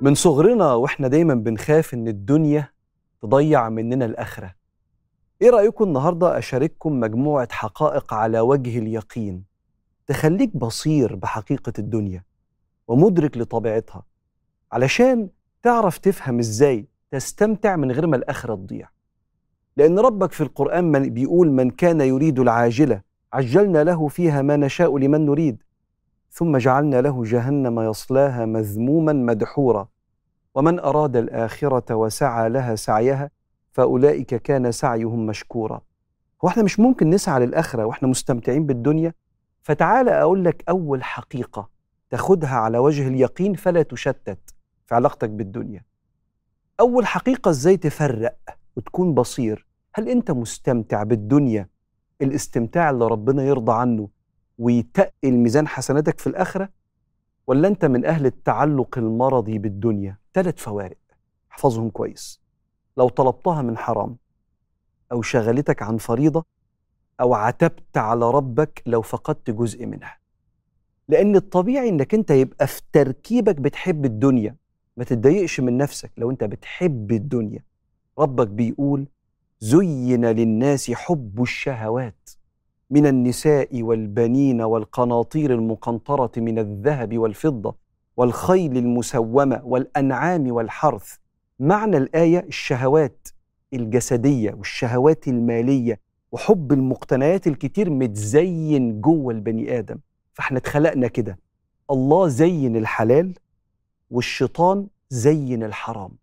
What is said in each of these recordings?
من صغرنا واحنا دايما بنخاف ان الدنيا تضيع مننا الاخره ايه رايكم النهارده اشارككم مجموعه حقائق على وجه اليقين تخليك بصير بحقيقه الدنيا ومدرك لطبيعتها علشان تعرف تفهم ازاي تستمتع من غير ما الاخره تضيع لان ربك في القران من بيقول من كان يريد العاجله عجلنا له فيها ما نشاء لمن نريد ثم جعلنا له جهنم يصلاها مذموما مدحورا ومن اراد الاخره وسعى لها سعيها فاولئك كان سعيهم مشكورا هو احنا مش ممكن نسعى للاخره واحنا مستمتعين بالدنيا فتعال اقول لك اول حقيقه تاخدها على وجه اليقين فلا تشتت في علاقتك بالدنيا اول حقيقه ازاي تفرق وتكون بصير هل انت مستمتع بالدنيا الاستمتاع اللي ربنا يرضى عنه ويتقل ميزان حسناتك في الآخرة ولا أنت من أهل التعلق المرضي بالدنيا ثلاث فوارق احفظهم كويس لو طلبتها من حرام أو شغلتك عن فريضة أو عتبت على ربك لو فقدت جزء منها لأن الطبيعي إنك أنت يبقى في تركيبك بتحب الدنيا ما تتضايقش من نفسك لو أنت بتحب الدنيا ربك بيقول زين للناس حب الشهوات من النساء والبنين والقناطير المقنطره من الذهب والفضه والخيل المسومه والانعام والحرث معنى الايه الشهوات الجسديه والشهوات الماليه وحب المقتنيات الكتير متزين جوه البني ادم فاحنا اتخلقنا كده الله زين الحلال والشيطان زين الحرام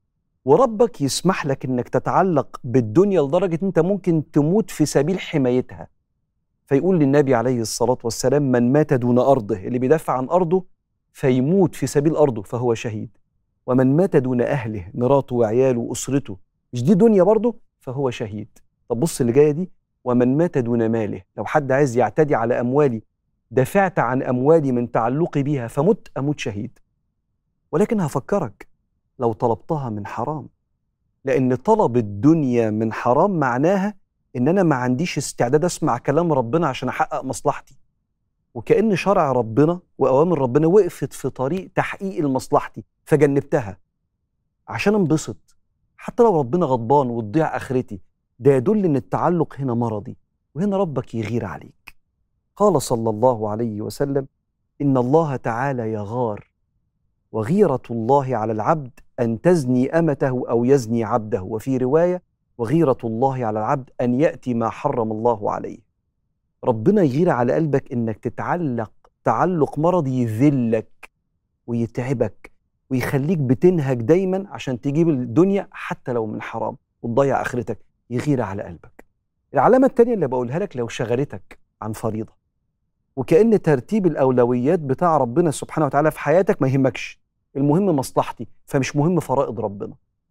وربك يسمح لك انك تتعلق بالدنيا لدرجه انت ممكن تموت في سبيل حمايتها فيقول للنبي عليه الصلاه والسلام من مات دون ارضه اللي بيدافع عن ارضه فيموت في سبيل ارضه فهو شهيد ومن مات دون اهله مراته وعياله واسرته مش دي دنيا برضه فهو شهيد طب بص اللي جايه دي ومن مات دون ماله لو حد عايز يعتدي على اموالي دافعت عن اموالي من تعلقي بيها فمت اموت شهيد ولكن هفكرك لو طلبتها من حرام لان طلب الدنيا من حرام معناها ان انا ما عنديش استعداد اسمع كلام ربنا عشان احقق مصلحتي وكان شرع ربنا واوامر ربنا وقفت في طريق تحقيق مصلحتي فجنبتها عشان انبسط حتى لو ربنا غضبان وتضيع اخرتي ده يدل ان التعلق هنا مرضي وهنا ربك يغير عليك قال صلى الله عليه وسلم ان الله تعالى يغار وغيره الله على العبد ان تزني امته او يزني عبده وفي روايه وغيرة الله على العبد أن يأتي ما حرم الله عليه ربنا يغير على قلبك إنك تتعلق تعلق مرضي يذلك ويتعبك ويخليك بتنهج دايما عشان تجيب الدنيا حتى لو من حرام وتضيع آخرتك يغير على قلبك العلامة التانية اللي بقولها لك لو شغلتك عن فريضة وكأن ترتيب الأولويات بتاع ربنا سبحانه وتعالى في حياتك ما يهمكش المهم مصلحتي فمش مهم فرائض ربنا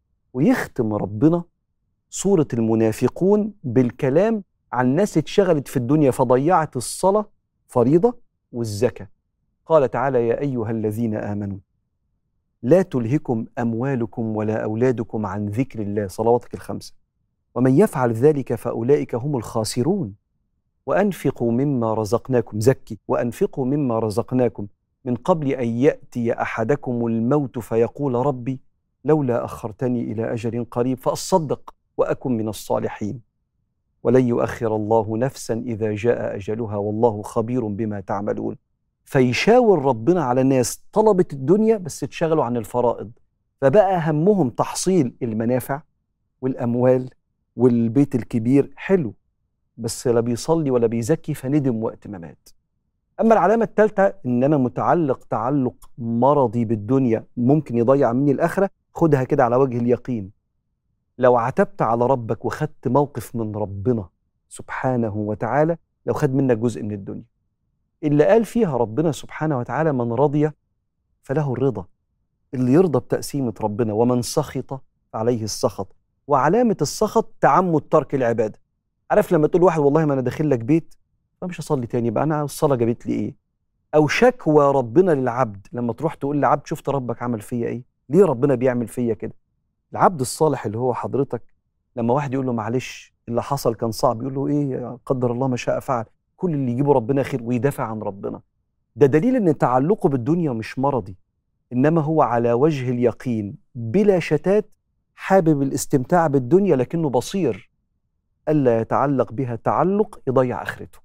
ويختم ربنا صورة المنافقون بالكلام عن ناس اتشغلت في الدنيا فضيعت الصلاة فريضة والزكاة قال تعالى يا أيها الذين آمنوا لا تلهكم أموالكم ولا أولادكم عن ذكر الله صلواتك الخمسة ومن يفعل ذلك فأولئك هم الخاسرون وأنفقوا مما رزقناكم زكي وأنفقوا مما رزقناكم من قبل أن يأتي أحدكم الموت فيقول ربي لولا أخرتني إلى أجل قريب فأصدق واكن من الصالحين ولن يؤخر الله نفسا اذا جاء اجلها والله خبير بما تعملون فيشاور ربنا على ناس طلبت الدنيا بس اتشغلوا عن الفرائض فبقى همهم تحصيل المنافع والاموال والبيت الكبير حلو بس لا بيصلي ولا بيزكي فندم وقت ما مات اما العلامه الثالثه ان انا متعلق تعلق مرضي بالدنيا ممكن يضيع مني الاخره خدها كده على وجه اليقين لو عتبت على ربك وخدت موقف من ربنا سبحانه وتعالى لو خد منك جزء من الدنيا اللي قال فيها ربنا سبحانه وتعالى من رضي فله الرضا اللي يرضى بتقسيمة ربنا ومن سخط فعليه السخط وعلامة السخط تعمد ترك العبادة عارف لما تقول واحد والله ما أنا داخل لك بيت فمش هصلي تاني بقى أنا الصلاة جابت لي إيه أو شكوى ربنا للعبد لما تروح تقول لعبد شفت ربك عمل فيا إيه ليه ربنا بيعمل فيا كده العبد الصالح اللي هو حضرتك لما واحد يقول له معلش اللي حصل كان صعب يقول له ايه قدر الله ما شاء فعل كل اللي يجيبه ربنا خير ويدافع عن ربنا ده دليل ان تعلقه بالدنيا مش مرضي انما هو على وجه اليقين بلا شتات حابب الاستمتاع بالدنيا لكنه بصير الا يتعلق بها تعلق يضيع اخرته